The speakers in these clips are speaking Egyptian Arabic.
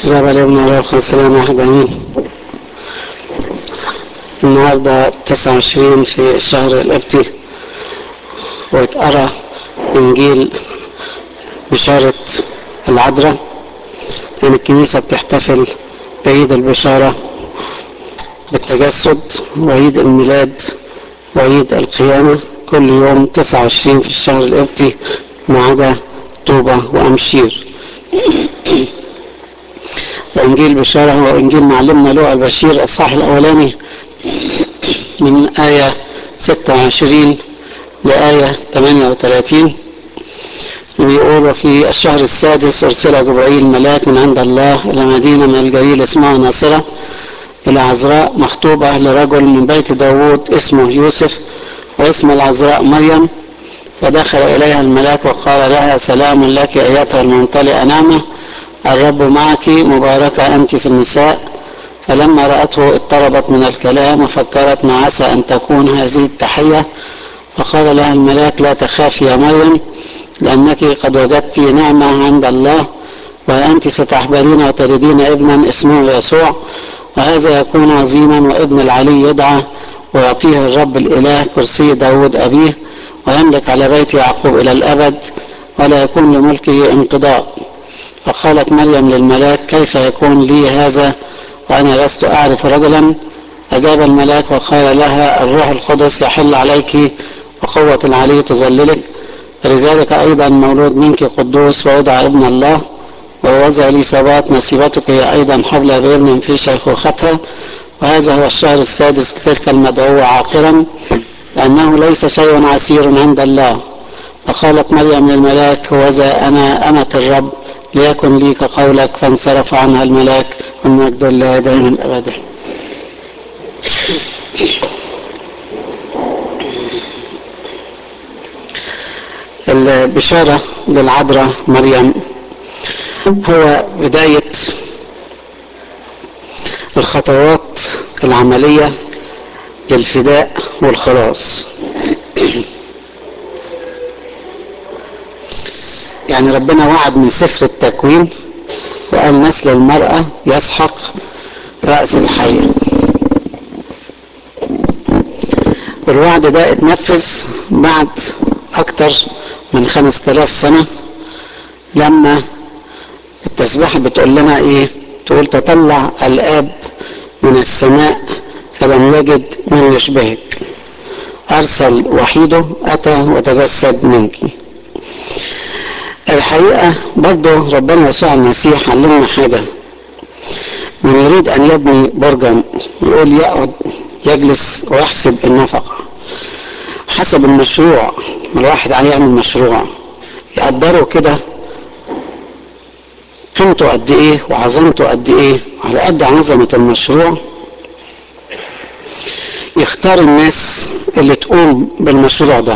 السلام عليكم ورحمة السلام واحد أمين النهاردة تسعة وعشرين في الشهر القبطي واتقرا إنجيل بشارة العذراء لأن الكنيسة بتحتفل بعيد البشارة بالتجسد وعيد الميلاد وعيد القيامة كل يوم تسعة وعشرين في الشهر القبطي ما عدا طوبة وأمشير إنجيل بشارة هو إنجيل معلمنا لوقا البشير الصح الأولاني من آية 26 لآية 38 بيقول في الشهر السادس أرسل جبرائيل ملاك من عند الله إلى مدينة من الجليل اسمها ناصرة إلى عذراء مخطوبة لرجل من بيت داوود اسمه يوسف واسم العذراء مريم فدخل إليها الملاك وقال لها سلام لك أيتها الممتلئة نعمة الرب معك مباركة أنت في النساء فلما رأته اضطربت من الكلام وفكرت ما عسى أن تكون هذه التحية فقال لها الملاك لا تخافي يا مريم لأنك قد وجدت نعمة عند الله وأنت ستحبلين وتلدين ابنا اسمه يسوع وهذا يكون عظيما وابن العلي يدعى ويعطيه الرب الإله كرسي داود أبيه ويملك على بيت يعقوب إلى الأبد ولا يكون لملكه انقضاء فقالت مريم للملاك كيف يكون لي هذا وأنا لست أعرف رجلا أجاب الملاك وقال لها الروح القدس يحل عليك وقوة العلي تظللك فلذلك أيضا مولود منك قدوس ويدعى ابن الله ووزع لي ثبات نصيبتك هي أيضا حبل بابن في شيخوختها وهذا هو الشهر السادس لتلك المدعوة عاقرا لأنه ليس شيء عسير عند الله فقالت مريم للملاك هوذا أنا أمة الرب ليكن لي كقولك فانصرف عنها الملاك والمجد لله دائما أبدا البشارة للعذراء مريم هو بداية الخطوات العملية للفداء والخلاص يعني ربنا وعد من سفر التكوين وقال نسل المرأة يسحق رأس الحية والوعد ده اتنفذ بعد أكتر من خمس تلاف سنة لما التسبيحة بتقول لنا ايه تقول تطلع الآب من السماء فلم يجد من يشبهك أرسل وحيده أتى وتجسد منك الحقيقة برضه ربنا يسوع المسيح علمنا حاجة من يريد أن يبني برجا يقول يقعد يجلس ويحسب النفقة حسب المشروع الواحد هيعمل مشروع يقدره كده قيمته قد ايه وعظمته قد ايه وعلى قد عظمة المشروع يختار الناس اللي تقوم بالمشروع ده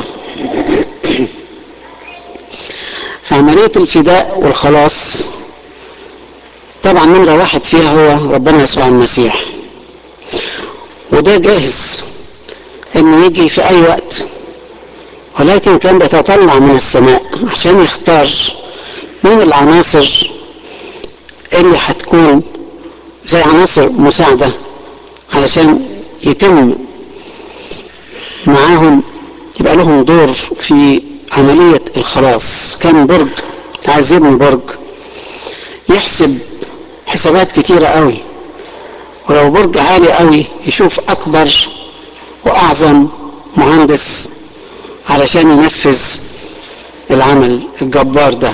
فعملية الفداء والخلاص طبعا نمرة واحد فيها هو ربنا يسوع المسيح وده جاهز انه يجي في اي وقت ولكن كان بيتطلع من السماء عشان يختار من العناصر اللي هتكون زي عناصر مساعدة علشان يتم معاهم يبقى لهم دور في عملية الخلاص كان برج عايز يبني برج يحسب حسابات كتيرة قوي ولو برج عالي قوي يشوف أكبر وأعظم مهندس علشان ينفذ العمل الجبار ده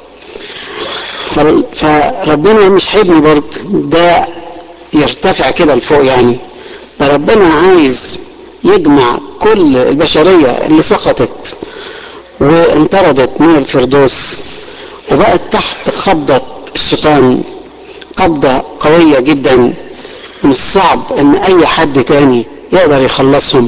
فربنا مش هيبني برج ده يرتفع كده لفوق يعني فربنا عايز يجمع كل البشرية اللي سقطت وانطردت من الفردوس وبقت تحت قبضة الشيطان قبضة قوية جدا من الصعب ان اي حد تاني يقدر يخلصهم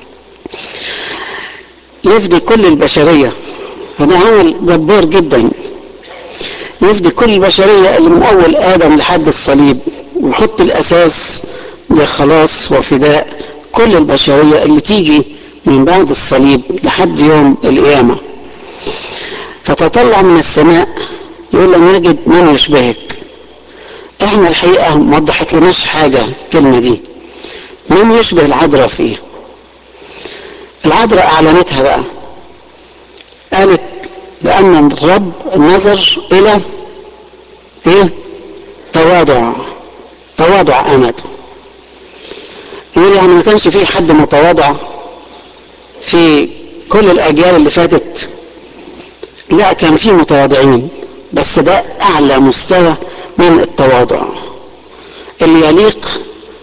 يفدي كل البشرية فده عمل جبار جدا يفدي كل البشرية اللي من اول ادم لحد الصليب ويحط الاساس لخلاص وفداء كل البشرية اللي تيجي من بعد الصليب لحد يوم القيامة فتطلع من السماء يقول لم يجد من يشبهك احنا الحقيقة ما وضحت لناش حاجة الكلمة دي من يشبه العذراء فيه العذراء اعلنتها بقى قالت لان الرب نظر الى ايه تواضع تواضع امته يقول يعني ما كانش في حد متواضع في كل الاجيال اللي فاتت لا كان في متواضعين بس ده اعلى مستوى من التواضع اللي يليق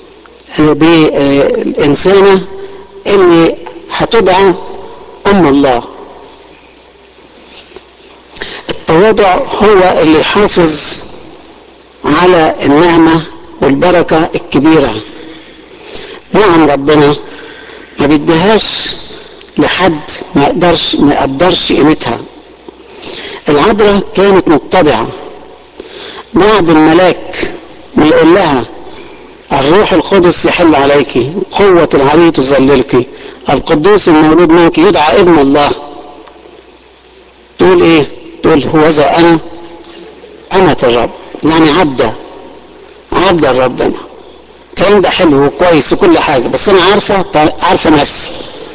بالانسانه اللي هتدعى ام الله التواضع هو اللي يحافظ على النعمه والبركه الكبيره نعم ربنا ما بيديهاش لحد ما يقدرش ما يقدرش قيمتها العذراء كانت متضعه بعد الملاك ما يقول لها الروح القدس يحل عليك قوة العلي تظللك القدوس المولود منك يدعى ابن الله تقول ايه تقول هوذا انا أمة الرب يعني عبدة عبدة ربنا الكلام ده حلو وكويس وكل حاجة بس انا عارفة عارفة نفسي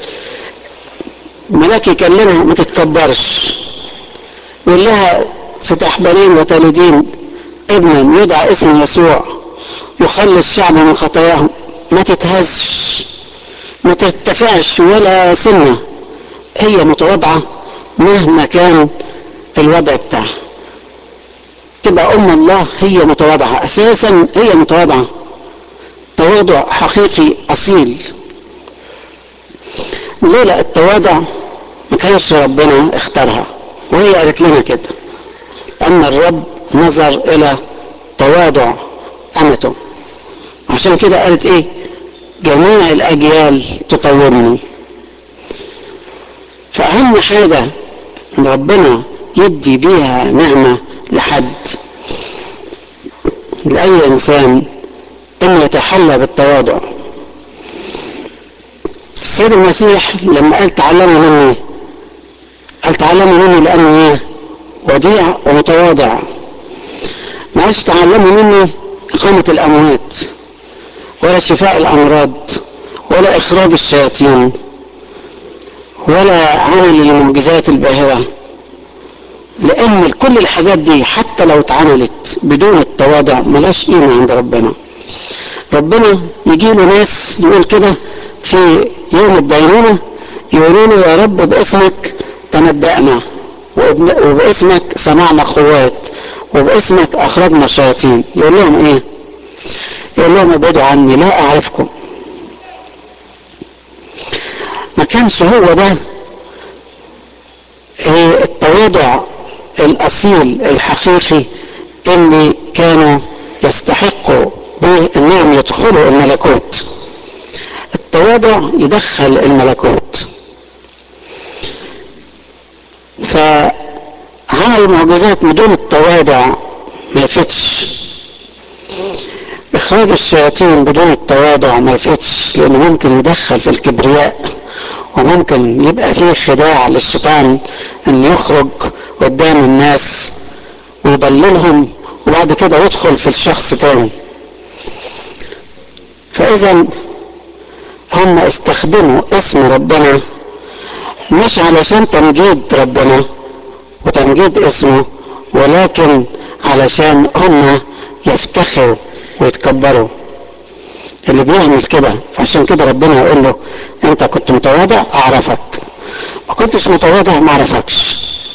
ملاك يكلمها ما تتكبرش يقول لها ستحبلين وتلدين ابنا يدعى اسم يسوع يخلص شعب من خطاياهم ما تتهزش ما ترتفعش ولا سنة هي متواضعة مهما كان الوضع بتاعها تبقى أم الله هي متواضعة أساسا هي متواضعة تواضع حقيقي أصيل لولا التواضع ما كانش ربنا اختارها وهي قالت لنا كده أن الرب نظر إلى تواضع أمته عشان كده قالت إيه جميع الأجيال تطورني فأهم حاجة إن ربنا يدي بيها نعمة لحد لأي إنسان إنه يتحلى بالتواضع السيد المسيح لما قال تعلموا مني قال تعلموا مني لأني إيه وديع ومتواضع ما قالش تعلموا مني إقامة الأموات ولا شفاء الأمراض ولا إخراج الشياطين ولا عمل المعجزات الباهرة لأن كل الحاجات دي حتى لو اتعملت بدون التواضع ملاش قيمة عند ربنا ربنا يجيله ناس يقول كده في يوم الدينونة يقولوا له يا رب باسمك تنبأنا وباسمك سمعنا قوات وباسمك أخرجنا شياطين يقول لهم إيه؟ يقول لهم ابعدوا عني لا أعرفكم ما كانش هو ده التواضع الأصيل الحقيقي اللي كانوا يستحقوا به انهم يدخلوا الملكوت التواضع يدخل الملكوت فعمل المعجزات بدون التواضع ما يفتش اخراج الشياطين بدون التواضع ما يفتش لانه ممكن يدخل في الكبرياء وممكن يبقى فيه خداع للشيطان ان يخرج قدام الناس ويضللهم وبعد كده يدخل في الشخص تاني فاذا هم استخدموا اسم ربنا مش علشان تمجيد ربنا وتمجيد اسمه ولكن علشان هم يفتخروا ويتكبروا اللي بيعمل كده فعشان كده ربنا يقول له انت كنت متواضع اعرفك ما كنتش متواضع ما اعرفكش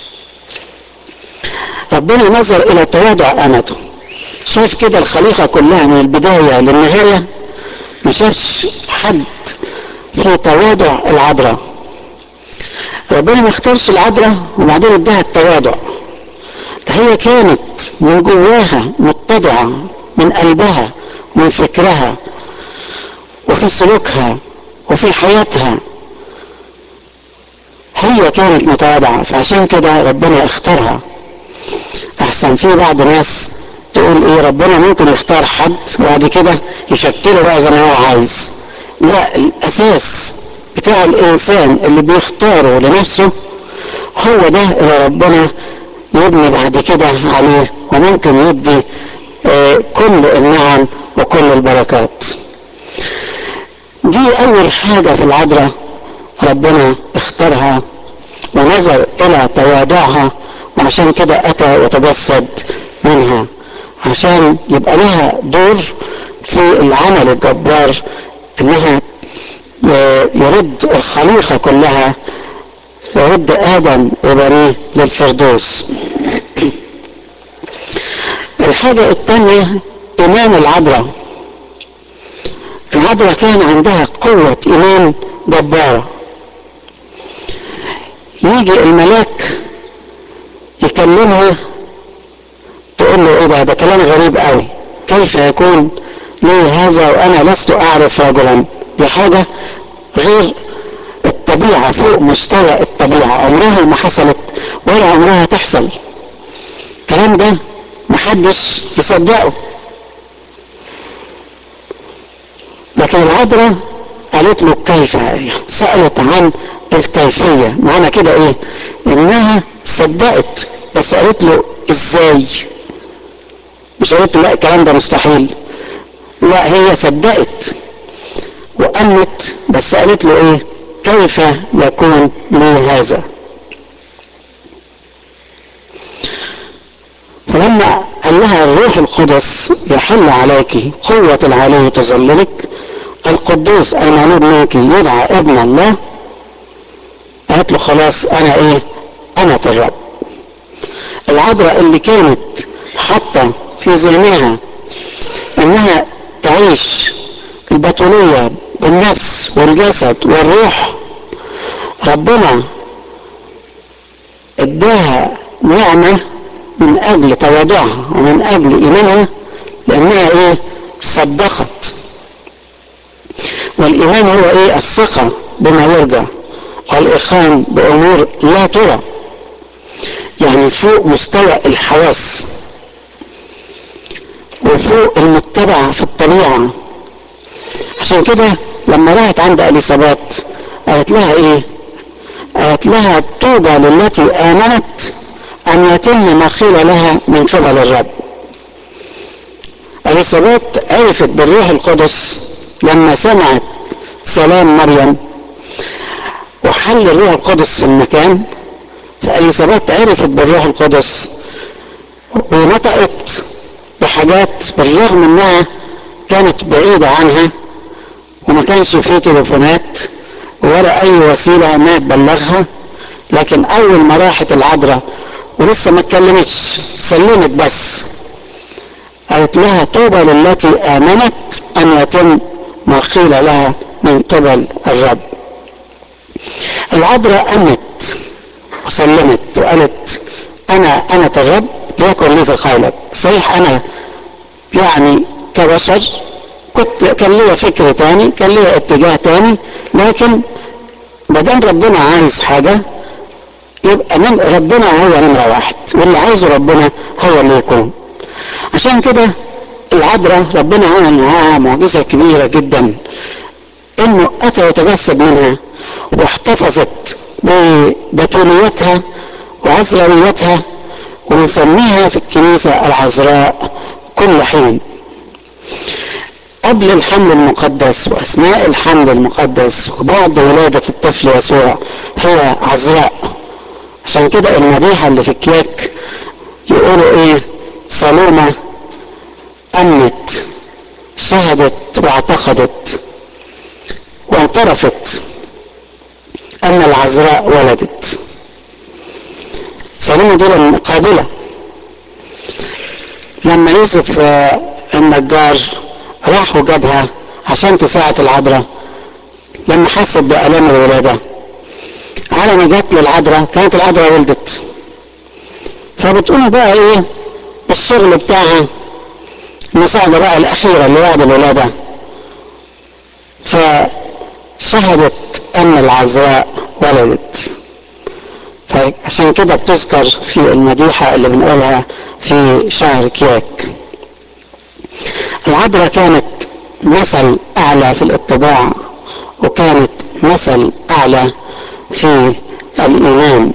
ربنا نظر الى تواضع امته شاف كده الخليقة كلها من البداية للنهاية ما شافش حد في تواضع العذراء ربنا ما اختارش العذراء وبعدين اداها التواضع ده هي كانت من جواها متضعة من قلبها ومن فكرها وفي سلوكها وفي حياتها هي كانت متواضعة فعشان كده ربنا اختارها احسن في بعض ناس تقول ايه ربنا ممكن يختار حد وبعد كده يشكله بقى زي ما هو عايز لا الاساس بتاع الانسان اللي بيختاره لنفسه هو ده اللي ربنا يبني بعد كده عليه وممكن يدي آه كل كل النعم وكل البركات دي اول حاجة في العذراء ربنا اختارها ونظر الى تواضعها وعشان كده اتى وتجسد منها عشان يبقى لها دور في العمل الجبار انها يرد الخليقة كلها يرد ادم وبنيه للفردوس الحاجة الثانية ايمان العذراء العذراء كان عندها قوة ايمان جبارة يجي الملاك يكلمها تقول له ايه ده ده كلام غريب قوي كيف يكون لي هذا وانا لست اعرف رجلا دي حاجة غير الطبيعة فوق مستوى الطبيعة عمرها ما حصلت ولا عمرها تحصل الكلام ده محدش يصدقه لكن العذراء قالت له كيف سألت عن الكيفية معنى كده ايه انها صدقت بس قالت له ازاي مش قالت له لا الكلام ده مستحيل لا هي صدقت وأمت بس قالت له ايه كيف يكون لي هذا فلما قال لها الروح القدس يحل عليك قوة العلي تظللك القدوس المولود منك يدعى ابن الله قالت له خلاص انا ايه انا الرب العذراء اللي كانت حتى في ذهنها انها تعيش البطولية بالنفس والجسد والروح ربنا اداها نعمة من اجل تواضعها ومن اجل ايمانها لانها ايه صدقت والايمان هو ايه الثقة بما يرجى والايقان بامور لا ترى يعني فوق مستوى الحواس وفوق المتبع في الطبيعة عشان كده لما راحت عند اليصابات قالت لها ايه قالت لها طوبى للتي امنت ان يتم ما قيل لها من قبل الرب اليصابات عرفت بالروح القدس لما سمعت سلام مريم وحل الروح القدس في المكان فاليصابات عرفت بالروح القدس ونطقت بحاجات بالرغم انها كانت بعيدة عنها وما كانش فيه تليفونات ولا اي وسيلة انها تبلغها لكن اول ما راحت العذراء ولسه ما اتكلمتش سلمت بس قالت لها طوبى للتي امنت ان يتم ما قيل لها من قبل الرب العذراء امت وسلمت وقالت انا انا الرب ليكن لي قولك صحيح انا يعني كبشر كنت كان ليا فكر تاني كان ليا اتجاه تاني لكن بدل ربنا عايز حاجة يبقى من ربنا هو نمرة واحد واللي عايزه ربنا هو اللي يكون عشان كده العذراء ربنا عمل معاها معجزة كبيرة جدا انه اتى وتجسد منها واحتفظت ببطوليتها وعذراويتها ونسميها في الكنيسة العذراء كل حين قبل الحمل المقدس واثناء الحمل المقدس وبعد ولادة الطفل يسوع هي عذراء عشان كده المديحة اللي في الكياك يقولوا ايه سلومة امنت شهدت واعتقدت واعترفت ان العذراء ولدت سليمة دي قابلة لما يوسف النجار راح وجابها عشان تساعد العذراء لما حست بآلام الولادة على ما جت للعذراء كانت العذراء ولدت فبتقوم بقى ايه بالشغل بتاعها المساعدة بقى الأخيرة اللي بعد الولادة فشهدت أن العذراء ولدت فعشان كده بتذكر في المديحة اللي بنقولها في شهر كياك العذراء كانت مثل أعلى في الاتضاع وكانت مثل أعلى في الإيمان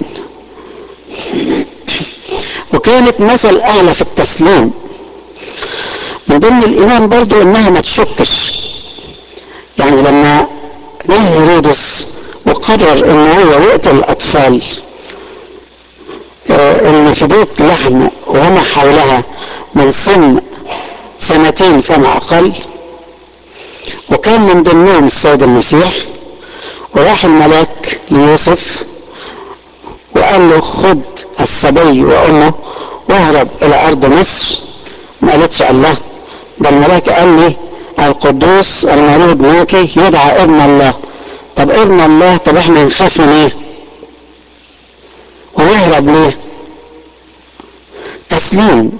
وكانت مثل أعلى في التسليم من من ضمن الايمان برضو انها ما تشكش يعني لما جه هيرودس وقرر ان هو يقتل الاطفال ان في بيت لحم وما حولها من سن سنتين فما اقل وكان من ضمنهم السيد المسيح وراح الملاك ليوسف وقال له خد الصبي وامه واهرب الى ارض مصر ما قالتش الله ده الملاك قال لي القدوس المولود منك يدعى ابن الله طب ابن الله طب احنا نخاف من ايه ونهرب ليه تسليم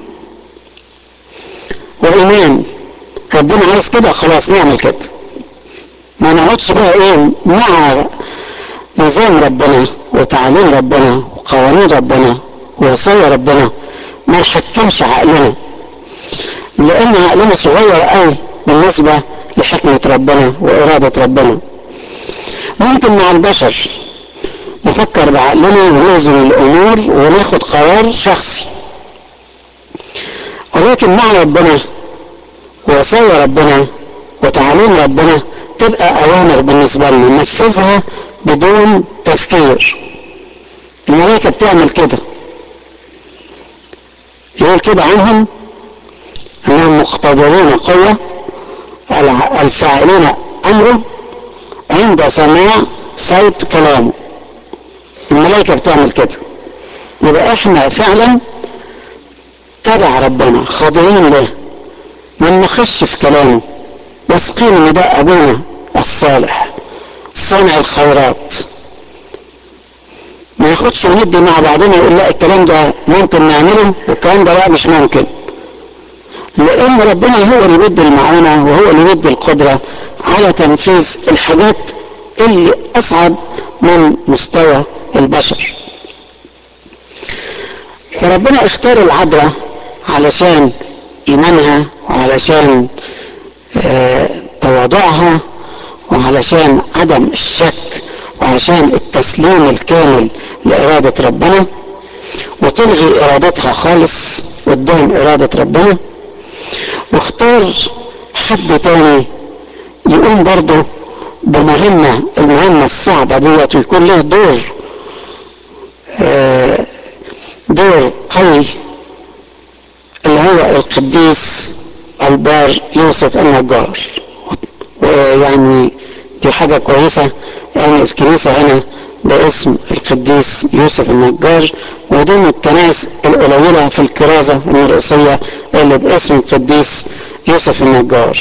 وايمان ربنا عايز كده خلاص نعمل كده ما نقعدش بقى ايه مع نظام ربنا وتعليم ربنا وقوانين ربنا ووصايا ربنا ما نحكمش عقلنا لان عقلنا صغير قوي بالنسبة لحكمة ربنا وإرادة ربنا ممكن مع البشر نفكر بعقلنا ونوزن الأمور وناخد قرار شخصي ولكن مع ربنا ووصايا ربنا وتعاليم ربنا تبقى أوامر بالنسبة لنا ننفذها بدون تفكير الملائكة بتعمل كده يقول كده عنهم أنهم مقتدرين قوة الفاعلين أمره عند سماع صوت كلامه الملائكة بتعمل كده يبقى احنا فعلا تبع ربنا خاضعين له ما نخش في كلامه واثقين ان ده ابونا الصالح صانع الخيرات ما ياخدش وندي مع بعضنا يقول لا الكلام ده ممكن نعمله والكلام ده لا مش ممكن لان ربنا هو اللي بيدي المعونة وهو اللي بيدي القدرة على تنفيذ الحاجات اللي اصعب من مستوى البشر فربنا اختار العذراء علشان ايمانها وعلشان اه تواضعها وعلشان عدم الشك وعشان التسليم الكامل لإرادة ربنا وتلغي إرادتها خالص قدام إرادة ربنا واختار حد تاني يقوم برضه بمهمة المهمة الصعبة ديت ويكون له دور آه دور قوي اللي هو القديس البار يوسف النجار ويعني دي حاجة كويسة يعني الكنيسة هنا باسم القديس يوسف النجار ودي من الكنائس القليلة في الكرازة المرقسية اللي باسم القديس يوسف النجار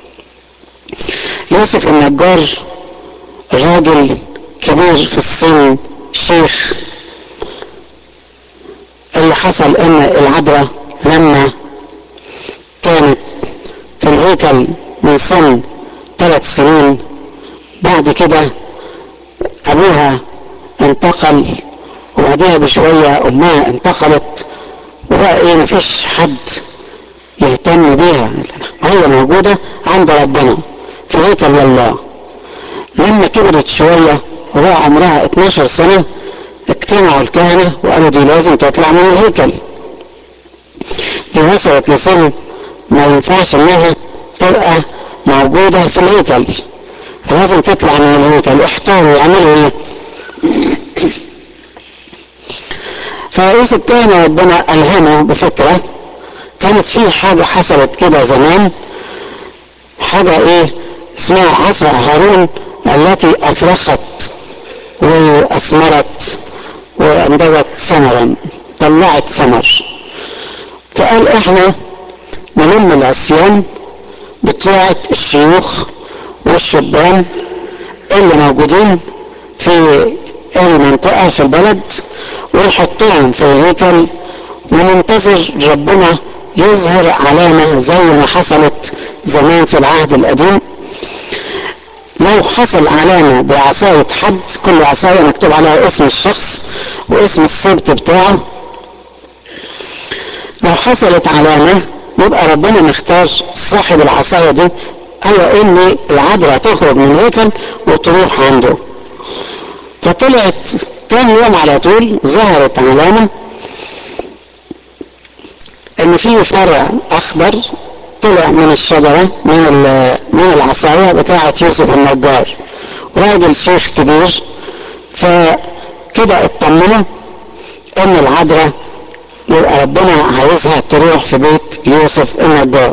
يوسف النجار راجل كبير في السن شيخ اللي حصل ان العذراء لما كانت في الهيكل من سن ثلاث سنين بعد كده ابوها انتقل وبعدها بشوية امها انتقلت وبقى ايه مفيش حد يهتم بيها هي موجودة عند ربنا في هيكل الله لما كبرت شوية وبقى عمرها 12 سنة اجتمعوا الكهنة وقالوا دي لازم تطلع من الهيكل دي وصلت لسن ما ينفعش انها تبقى موجودة في الهيكل لازم تطلع من الهيكل احتاروا يعملوا ايه فرئيس الكهنة ربنا ألهمه بفكرة كانت في حاجة حصلت كده زمان حاجة ايه اسمها عصا هارون التي أفرخت وأثمرت وأنبتت ثمرا طلعت ثمر فقال احنا نلم العصيان بتاعة الشيوخ والشبان اللي موجودين في المنطقة في البلد ونحطهم في الهيكل وننتظر ربنا يظهر علامة زي ما حصلت زمان في العهد القديم لو حصل علامة بعصاية حد كل عصاية مكتوب عليها اسم الشخص واسم السبت بتاعه لو حصلت علامة يبقى ربنا مختار صاحب العصاية دي هو ان العذراء تخرج من الهيكل وتروح عنده فطلعت تاني يوم على طول ظهرت علامة ان في فرع اخضر طلع من الشجرة من من العصاية بتاعة يوسف النجار راجل شيخ كبير فكده اطمنوا ان العذراء يبقى ربنا عايزها تروح في بيت يوسف النجار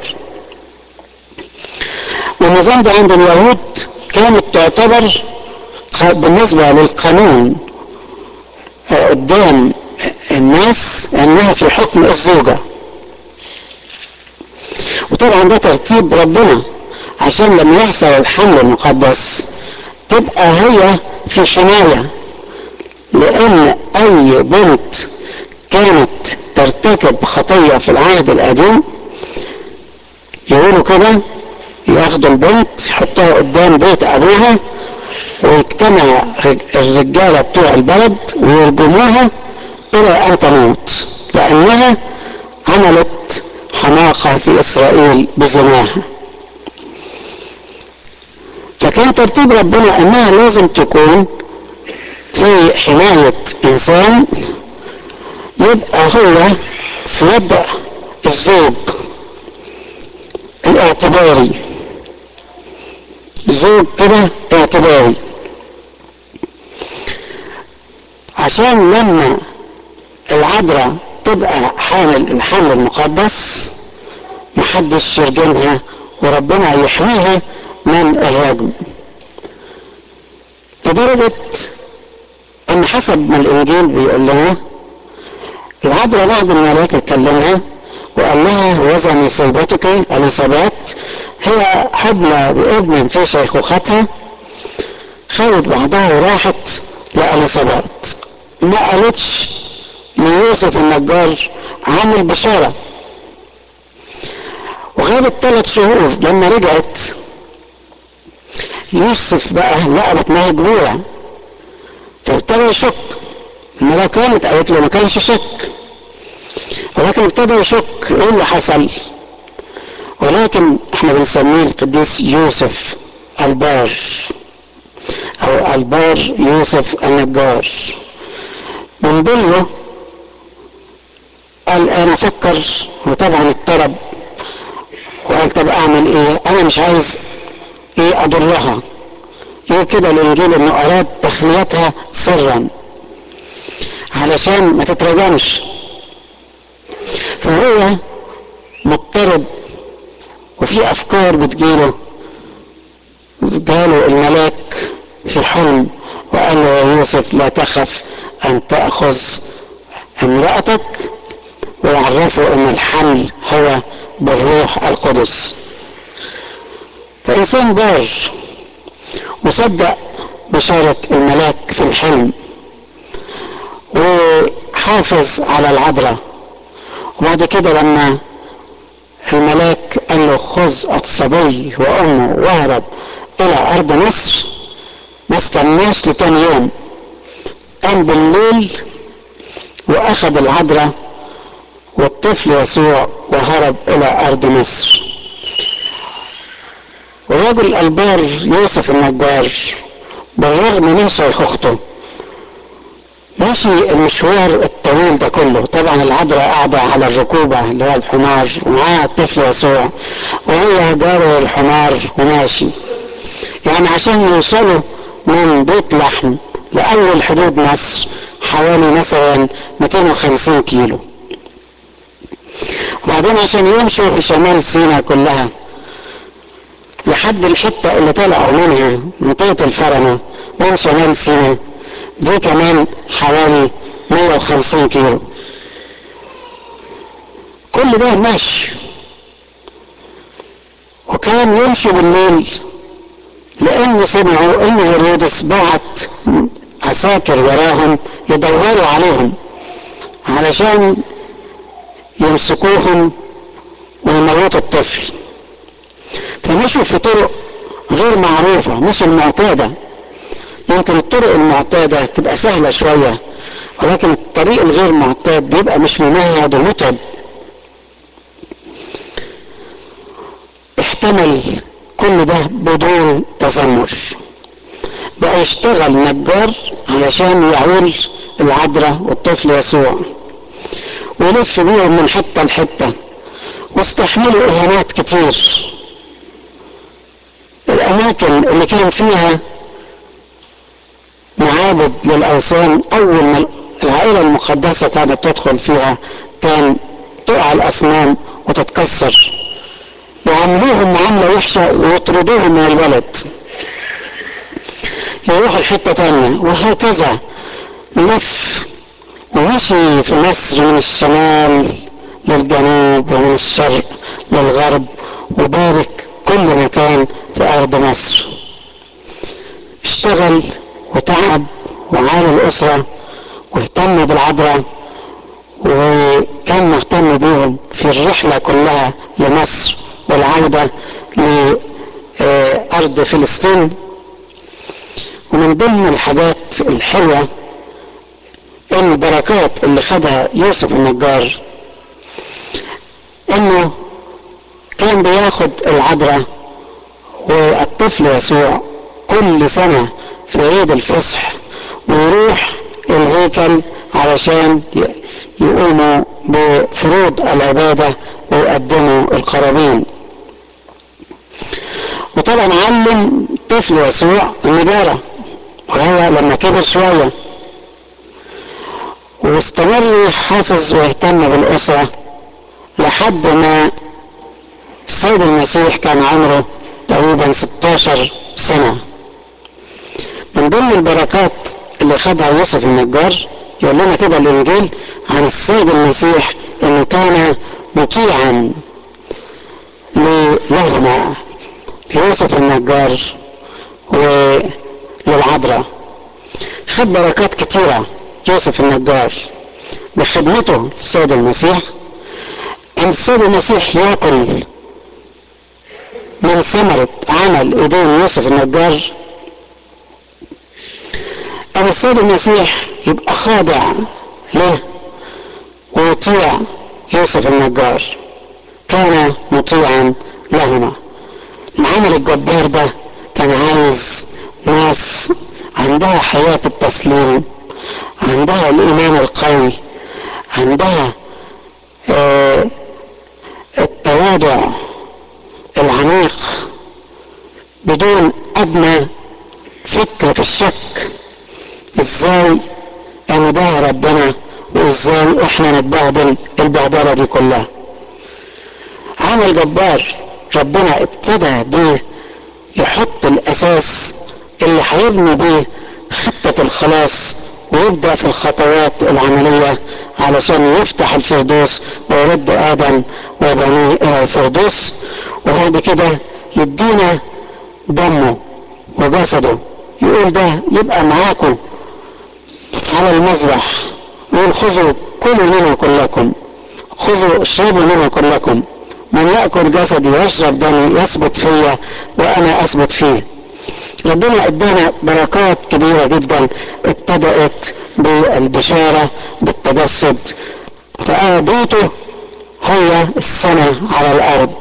والنظام ده عند اليهود كانت تعتبر بالنسبة للقانون قدام الناس انها في حكم الزوجة وطبعا ده ترتيب ربنا عشان لما يحصل الحمل المقدس تبقى هي في حماية لان اي بنت كانت ترتكب خطية في العهد القديم يقولوا كده ياخدوا البنت يحطوها قدام بيت ابوها ويجتمع الرجالة بتوع البلد ويرجموها الى ان تموت لانها عملت حماقة في اسرائيل بزناها فكان ترتيب ربنا انها لازم تكون في حماية انسان يبقى هو في وضع الزوج الاعتباري زوج كده اعتباري عشان لما العذراء تبقى حامل الحمل المقدس محدش يرجمها وربنا يحميها من الرجم لدرجة ان حسب ما الانجيل بيقول لنا العذراء بعد الملاك اتكلمها وقال لها وزن نسيبتك اليصابات هي حبلى بابن في شيخوختها خدت بعضها وراحت لأليصابات ما قالتش ليوسف النجار عامل بشارة وغابت ثلاث شهور لما رجعت يوسف بقى لقى بطنها كبيرة فابتدى يشك المرأة كانت قالت له ما كانش شك ولكن ابتدى يشك ايه اللي حصل ولكن احنا بنسميه القديس يوسف البار او البار يوسف النجار من بره قال انا افكر وطبعا اضطرب وقال طب اعمل ايه انا مش عايز ايه اضرها يقول كده الانجيل انه اراد تخليتها سرا علشان ما تترجمش فهو مضطرب وفي افكار بتجيله جاله الملاك في حلم وقال له يا يوسف لا تخف ان تاخذ امراتك ويعرفوا ان الحمل هو بالروح القدس فانسان بار وصدق بشارة الملاك في الحلم وحافظ على العذراء وبعد كده لما الملاك قال له خذ الصبي وامه واهرب الى ارض مصر ما استناش لتاني يوم قام بالليل واخذ العذراء والطفل يسوع وهرب الى ارض مصر ورجل البار يوسف النجار بالرغم من شيخوخته مشي المشوار الطويل ده كله طبعا العذراء قاعدة على الركوبة اللي هو الحمار ومعاها الطفل يسوع وهو جاره الحمار وماشي يعني عشان يوصلوا من بيت لحم لأول حدود مصر حوالي مثلا 250 كيلو وبعدين عشان يمشوا في شمال سيناء كلها لحد الحتة اللي طلعوا منها منطقة الفرمة من شمال سيناء دي كمان حوالي 150 كيلو كل ده ماشي وكان يمشي بالليل لان سمعوا ان هيرودس بعت عساكر وراهم يدوروا عليهم علشان يمسكوهم ويموتوا الطفل فمشوا في طرق غير معروفة مش المعتادة يمكن الطرق المعتادة تبقى سهلة شوية ولكن الطريق الغير معتاد بيبقى مش ممهد ومتعب احتمل كل ده بدون تذمر بقى يشتغل نجار علشان يعول العذراء والطفل يسوع ويلف بيهم من حته لحته واستحملوا اهانات كتير الاماكن اللي كان فيها معابد للاوثان اول ما العائله المقدسه كانت تدخل فيها كان تقع الاصنام وتتكسر يعاملوهم معامله وحشه ويطردوهم من البلد يروحوا لحته تانية وهكذا لف ومشي في مصر من الشمال للجنوب ومن الشرق للغرب وبارك كل مكان في أرض مصر اشتغل وتعب وعال الأسرة واهتم بالعذراء وكان مهتم بيهم في الرحلة كلها لمصر والعودة لأرض فلسطين ومن ضمن الحاجات الحلوة البركات اللي خدها يوسف النجار انه كان بياخد العذراء والطفل يسوع كل سنة في عيد الفصح ويروح الهيكل علشان يقوموا بفروض العبادة ويقدموا القرابين وطبعا علم طفل يسوع النجارة وهو لما كبر شوية واستمر يحافظ ويهتم بالأسرة لحد ما السيد المسيح كان عمره تقريبا 16 سنة من ضمن البركات اللي خدها يوسف النجار يقول لنا كده الإنجيل عن السيد المسيح إنه كان مطيعا لهما ليوسف النجار وللعذراء خد بركات كتيرة يوسف النجار بخدمته للسيد المسيح ان السيد المسيح ياكل من ثمرة عمل ايدين يوسف النجار ان السيد المسيح يبقى خاضع له ويطيع يوسف النجار كان مطيعا لهما العمل الجبار ده كان عايز ناس عندها حياة التسليم عندها الإيمان القوي عندها آه التواضع العميق بدون أدنى فكرة في الشك ازاي انا ده ربنا وازاي احنا نتبهدل البهدله دي كلها عمل جبار ربنا ابتدى بيه يحط الاساس اللي هيبني بيه خطة الخلاص ويبدأ في الخطوات العملية علشان يفتح الفردوس ويرد آدم وبنيه إلى الفردوس وبعد كده يدينا دمه وجسده يقول ده يبقى معاكم على المذبح يقول خذوا كلوا منه كلكم خذوا اشربوا منه كلكم من يأكل جسدي ويشرب دمي يثبت فيا وأنا أثبت فيه ربنا ادانا بركات كبيرة جدا ابتدأت بالبشارة بالتجسد فبيته هو السنة على الأرض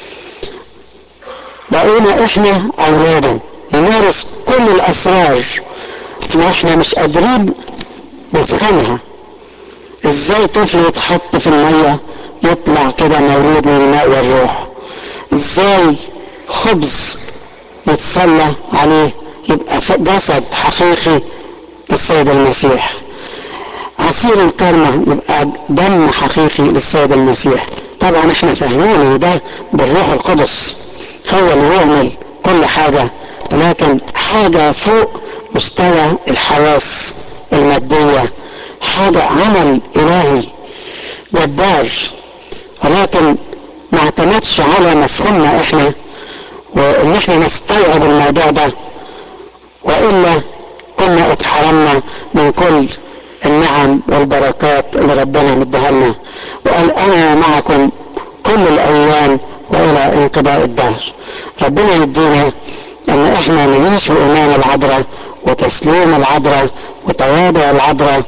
بقينا احنا أولاده نمارس كل الأسرار واحنا مش قادرين نفهمها ازاي طفل يتحط في المية يطلع كده مولود من الماء والروح ازاي خبز يتصلى عليه يبقى جسد حقيقي للسيد المسيح عصير الكرمة يبقى دم حقيقي للسيد المسيح طبعا احنا فاهمين ده بالروح القدس هو اللي يعمل كل حاجة لكن حاجة فوق مستوى الحواس المادية حاجة عمل إلهي جبار ولكن ما اعتمدش على مفهومنا احنا وان احنا نستوعب الموضوع ده والا كنا اتحرمنا من كل النعم والبركات اللي ربنا مديها لنا وقال انا معكم كل الايام والى انقضاء الدهر ربنا يدينا ان احنا نعيش بايمان العذراء وتسليم العذراء وتواضع العذراء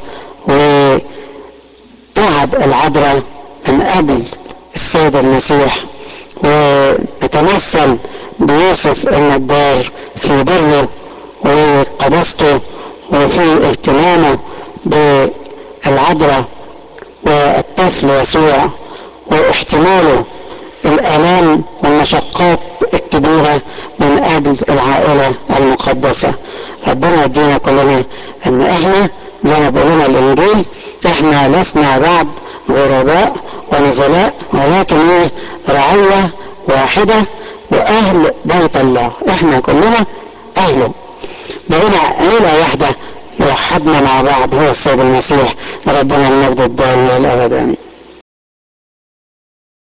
وتعب العذراء من اجل السيد المسيح ونتمثل بيوسف النجار في بره وقدسته وفي اهتمامه بالعذراء والطفل يسوع واحتماله الآلام والمشقات الكبيرة من أجل العائلة المقدسة ربنا يدينا كلنا ان احنا زي ما بيقولنا الانجيل احنا لسنا بعد غرباء ونزلاء ولكن ايه رعية واحدة واهل بيت الله احنا كلنا اهله بقينا عيلة واحدة وحدنا مع بعض هو السيد المسيح ربنا المجد الدائم والابد امين